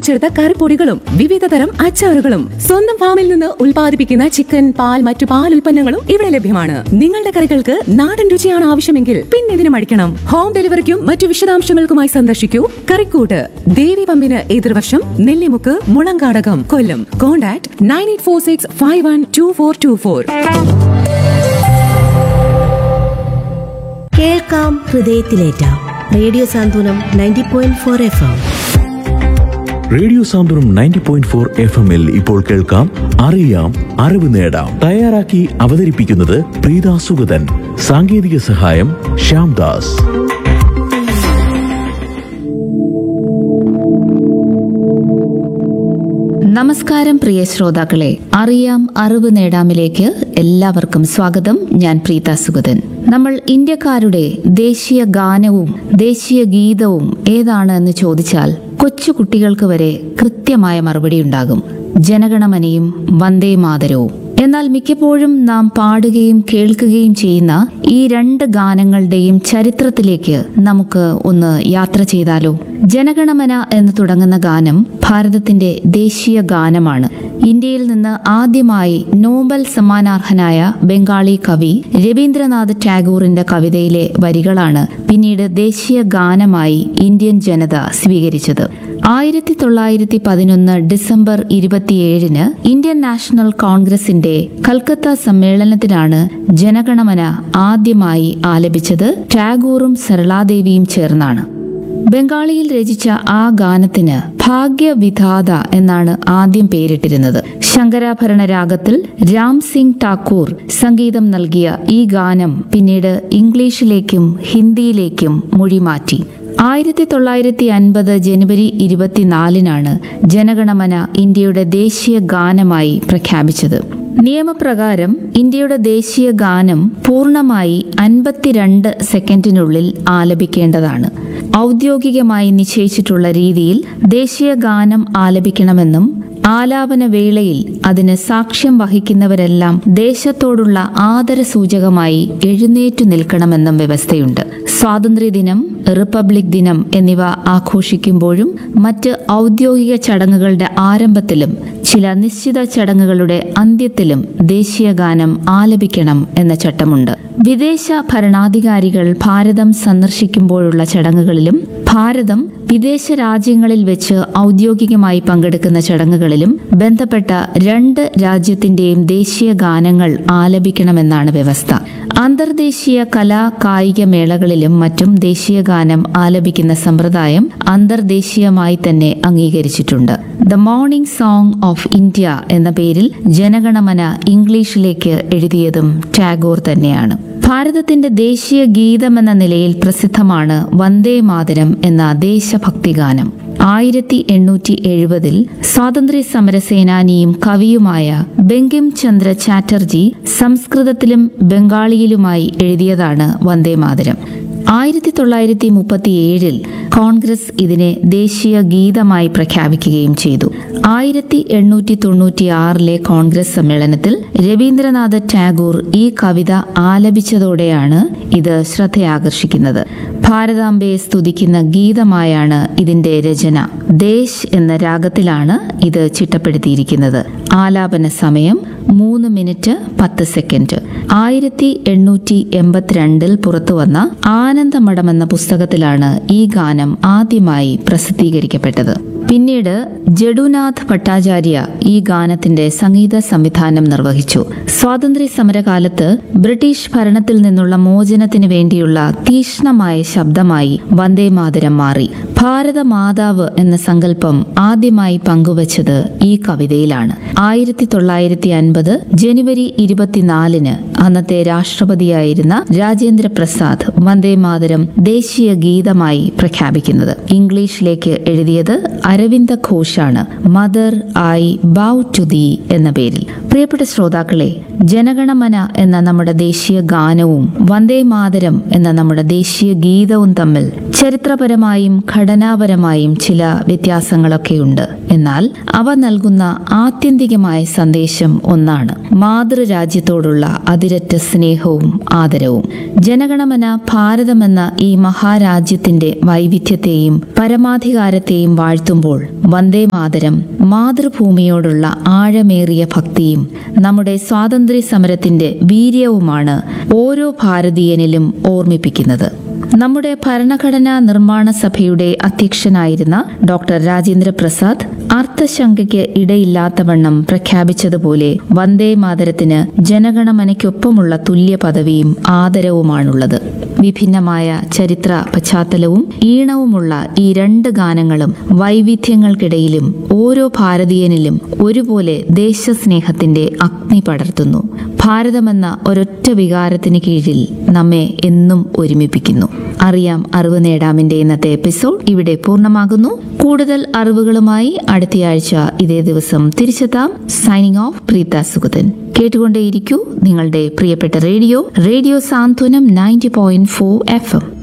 വേർതിരിച്ചെടുത്ത കറിപ്പൊടികളും വിവിധ തരം അച്ചാറുകളും സ്വന്തം ഫാമിൽ നിന്ന് ഉൽപ്പാദിപ്പിക്കുന്ന ചിക്കൻ പാൽ മറ്റു പാൽ ഉൽപ്പന്നങ്ങളും ഇവിടെ ലഭ്യമാണ് നിങ്ങളുടെ കറികൾക്ക് നാടൻ രുചിയാണ് ആവശ്യമെങ്കിൽ പിന്നെ ഇതിന് മടിക്കണം ഹോം ഡെലിവറിക്കും മറ്റു വിശദാംശങ്ങൾക്കുമായി സന്ദർശിക്കൂ കറിക്കൂട്ട് ദേവി പമ്പിന് എതിർവശം Nellimukku Mulankadakam Kollam contact nine eight four six five one two four two four കേൾക്കാം ഹൃദയത്തിലേറ്റാം radio Santhwanam ninety point four F M radio Santhwanam ninety point four F എമ്മിൽ ഇപ്പോൾ കേൾക്കാം അറിയാം അറിവ് നേടാം തയ്യാറാക്കി അവതരിപ്പിക്കുന്നത് പ്രീത സുഗതൻ സാങ്കേതിക സഹായം ശ്യാംദാസ് നമസ്കാരം പ്രിയ ശ്രോതാക്കളെ അറിയാം അറിവ് നേടാമിലേക്ക് എല്ലാവർക്കും സ്വാഗതം ഞാൻ പ്രീത സുഗതൻ നമ്മൾ ഇന്ത്യക്കാരുടെ ദേശീയ ഗാനവും ദേശീയ ഗീതവും ഏതാണ് എന്ന് ചോദിച്ചാൽ കൊച്ചു കുട്ടികൾക്ക് വരെ കൃത്യമായ മറുപടി ഉണ്ടാകും ജനഗണമനയും വന്ദേ മാതരവും എന്നാൽ മിക്കപ്പോഴും നാം പാടുകയും കേൾക്കുകയും ചെയ്യുന്ന ഈ രണ്ട് ഗാനങ്ങളുടെയും ചരിത്രത്തിലേക്ക് നമുക്ക് ഒന്ന് യാത്ര ചെയ്താലോ ജനഗണമന എന്ന് തുടങ്ങുന്ന ഗാനം ഭാരതത്തിന്റെ ദേശീയ ഗാനമാണ് ഇന്ത്യയിൽ നിന്ന് ആദ്യമായി നോബൽ സമ്മാനാർഹനായ ബംഗാളി കവി രവീന്ദ്രനാഥ് ടാഗോറിന്റെ കവിതയിലെ വരികളാണ് പിന്നീട് ദേശീയ ഗാനമായി ഇന്ത്യൻ ജനത സ്വീകരിച്ചത് ആയിരത്തി തൊള്ളായിരത്തി പതിനൊന്ന് ഡിസംബർ ഇരുപത്തിയേഴിന് ഇന്ത്യൻ നാഷണൽ കോൺഗ്രസിന്റെ കൽക്കത്ത സമ്മേളനത്തിലാണ് ജനഗണമന ആദ്യമായി ആലപിച്ചത് ടാഗോറും സരളാദേവിയും ചേർന്നാണ് ബംഗാളിയിൽ രചിച്ച ആ ഗാനത്തിന് ഭാഗ്യവിധാത എന്നാണ് ആദ്യം പേരിട്ടിരുന്നത് ശങ്കരാഭരണ രാഗത്തിൽ രാം സിംഗ് ടാക്കൂർ സംഗീതം നൽകിയ ഈ ഗാനം പിന്നീട് ഇംഗ്ലീഷിലേക്കും ഹിന്ദിയിലേക്കും മൊഴിമാറ്റി ആയിരത്തി തൊള്ളായിരത്തി അൻപത് ജനുവരി ഇരുപത്തിനാലിനാണ് ജനഗണമന ഇന്ത്യയുടെ ദേശീയ ഗാനമായി പ്രഖ്യാപിച്ചത് നിയമപ്രകാരം ഇന്ത്യയുടെ ദേശീയ ഗാനം പൂർണ്ണമായി അൻപത്തിരണ്ട് സെക്കൻഡിനുള്ളിൽ ആലപിക്കേണ്ടതാണ് ഔദ്യോഗികമായി നിശ്ചയിച്ചിട്ടുള്ള രീതിയിൽ ദേശീയ ഗാനം ആലപിക്കണമെന്നും ആലാപന വേളയിൽ അതിന് സാക്ഷ്യം വഹിക്കുന്നവരെല്ലാം ദേശത്തോടുള്ള ആദരസൂചകമായി എഴുന്നേറ്റു നിൽക്കണമെന്നും വ്യവസ്ഥയുണ്ട് സ്വാതന്ത്ര്യദിനം റിപ്പബ്ലിക് ദിനം എന്നിവ ആഘോഷിക്കുമ്പോഴും മറ്റ് ഔദ്യോഗിക ചടങ്ങുകളുടെ ആരംഭത്തിലും ചില നിശ്ചിത ചടങ്ങുകളുടെ അന്ത്യത്തിലും ദേശീയ ഗാനം ആലപിക്കണം എന്ന ചട്ടമുണ്ട് വിദേശ ഭരണാധികാരികൾ ഭാരതം സന്ദർശിക്കുമ്പോഴുള്ള ചടങ്ങുകളിലും ഭാരതം വിദേശ രാജ്യങ്ങളിൽ വെച്ച് ഔദ്യോഗികമായി പങ്കെടുക്കുന്ന ചടങ്ങുകളിലും ബന്ധപ്പെട്ട രണ്ട് രാജ്യത്തിന്റെയും ദേശീയ ഗാനങ്ങൾ ആലപിക്കണമെന്നാണ് വ്യവസ്ഥ അന്തർദേശീയ കലാ കായിക മേളകളിലും മറ്റും ദേശീയ ഗാനം ആലപിക്കുന്ന സമ്പ്രദായം അന്തർദേശീയമായി തന്നെ അംഗീകരിച്ചിട്ടുണ്ട് the morning song of India എന്ന പേരിൽ ജനഗണമന ഇംഗ്ലീഷിലേക്ക് എഴുതിയതും ടാഗോർ തന്നെയാണ് ഭാരതത്തിന്റെ ദേശീയ ഗീതമെന്ന നിലയിൽ പ്രസിദ്ധമാണ് വന്ദേ മാതരം എന്ന ദേശഭക്തി ഗാനം ആയിരത്തി എണ്ണൂറ്റി എഴുപതിൽ സ്വാതന്ത്ര്യ സമര സേനാനിയും കവിയുമായ ബങ്കിം ചന്ദ്ര ചാറ്റർജി സംസ്കൃതത്തിലും ബംഗാളിയിലുമായി എഴുതിയതാണ് വന്ദേ മാതരം ആയിരത്തി തൊള്ളായിരത്തി മുപ്പത്തിയേഴിൽ കോൺഗ്രസ് ഇതിനെ ദേശീയ ഗീതമായി പ്രഖ്യാപിക്കുകയും ചെയ്തു ആയിരത്തി എണ്ണൂറ്റി തൊണ്ണൂറ്റി ആറിലെ കോൺഗ്രസ് സമ്മേളനത്തിൽ രവീന്ദ്രനാഥ ടാഗോർ ഈ കവിത ആലപിച്ചതോടെയാണ് ഇത് ശ്രദ്ധയാകർഷിക്കുന്നത് ഭാരതാംബയെ സ്തുതിക്കുന്ന ഗീതമായാണ് ഇതിന്റെ രചന ദേശ് എന്ന രാഗത്തിലാണ് ഇത് ചിട്ടപ്പെടുത്തിയിരിക്കുന്നത് ആലാപന സമയം മൂന്ന് മിനിറ്റ് പത്ത് സെക്കൻഡ് ആയിരത്തി എണ്ണൂറ്റി എൺപത്തിരണ്ടിൽ പുറത്തുവന്ന ആനന്ദമഠം എന്ന പുസ്തകത്തിലാണ് ഈ ഗാനം ആദ്യമായി പ്രസിദ്ധീകരിക്കപ്പെട്ടത് പിന്നീട് ജഡുനാഥ് ഭട്ടാചാര്യ ഈ ഗാനത്തിന്റെ സംഗീത സംവിധാനം നിർവഹിച്ചു സ്വാതന്ത്ര്യ സമരകാലത്ത് ബ്രിട്ടീഷ് ഭരണത്തിൽ നിന്നുള്ള മോചനത്തിന് വേണ്ടിയുള്ള തീക്ഷ്ണമായ ശബ്ദമായി വന്ദേ മാതരം മാറി ഭാരത മാതാവ് എന്ന സങ്കല്പം ആദ്യമായി പങ്കുവച്ചത് ഈ കവിതയിലാണ് ആയിരത്തി തൊള്ളായിരത്തി അൻപത് ജനുവരി ഇരുപത്തിനാലിന് അന്നത്തെ രാഷ്ട്രപതിയായിരുന്ന രാജേന്ദ്ര പ്രസാദ് വന്ദേ മാതരം ദേശീയ ഗീതമായി പ്രഖ്യാപിക്കുന്നത് ഇംഗ്ലീഷിലേക്ക് എഴുതിയത് അരവിന്ദ ഘോഷാണ് mother I bow to thee എന്ന പേരിൽ പ്രിയപ്പെട്ട ശ്രോതാക്കളെ ജനഗണമന എന്ന നമ്മുടെ ദേശീയ ഗാനവും വന്ദേ മാതരം എന്ന നമ്മുടെ ദേശീയ ഗീതവും തമ്മിൽ ചരിത്രപരമായും ഘടനാപരമായും ചില വ്യത്യാസങ്ങളൊക്കെയുണ്ട് എന്നാൽ അവ നൽകുന്ന ആത്യന്തികമായ സന്ദേശം ഒന്നാണ് മാതൃരാജ്യത്തോടുള്ള അതിരറ്റ സ്നേഹവും ആദരവും ജനഗണമന ഭാരതമെന്ന ഈ മഹാരാജ്യത്തിന്റെ വൈവിധ്യത്തെയും പരമാധികാരത്തെയും വാഴ്ത്തുമ്പോൾ കേൾക്കുമ്പോൾ വന്ദേ മാതരം മാതൃഭൂമിയോടുള്ള ആഴമേറിയ ഭക്തിയും നമ്മുടെ സ്വാതന്ത്ര്യ സമരത്തിന്റെ വീര്യവുമാണ് ഓരോ ഭാരതീയനിലും ഓർമ്മിപ്പിക്കുന്നത് നമ്മുടെ ഭരണഘടനാ നിർമ്മാണ സഭയുടെ അധ്യക്ഷനായിരുന്ന ഡോക്ടർ രാജേന്ദ്ര പ്രസാദ് അർത്ഥശങ്കയ്ക്ക് ഇടയില്ലാത്തവണ്ണം പ്രഖ്യാപിച്ചതുപോലെ വന്ദേ മാതരത്തിന് ജനഗണമനയ്ക്കൊപ്പമുള്ള തുല്യ പദവിയും ആദരവുമാണുള്ളത് വിഭിന്നമായ ചരിത്ര പശ്ചാത്തലവും ഈണവുമുള്ള ഈ രണ്ട് ഗാനങ്ങളും വൈവിധ്യങ്ങൾക്കിടയിലും ഓരോ ഭാരതീയനിലും ഒരുപോലെ ദേശസ്നേഹത്തിന്റെ അഗ്നി പടർത്തുന്നു ഭാരതമെന്ന ഒരൊറ്റ വികാരത്തിന് കീഴിൽ നമ്മെ എന്നും ഒരുമിപ്പിക്കുന്നു അറിയാം അറിവ് നേടാമിന്റെ ഇന്നത്തെ എപ്പിസോഡ് ഇവിടെ പൂർണ്ണമാകുന്നു കൂടുതൽ അറിവുകളുമായി അടുത്തയാഴ്ച ഇതേ ദിവസം തിരിച്ചെത്താം സൈനിങ് ഓഫ് പ്രീത സുഗതൻ കേട്ടുകൊണ്ടേയിരിക്കൂ നിങ്ങളുടെ പ്രിയപ്പെട്ട radio radio Santhwanam ninety point four F M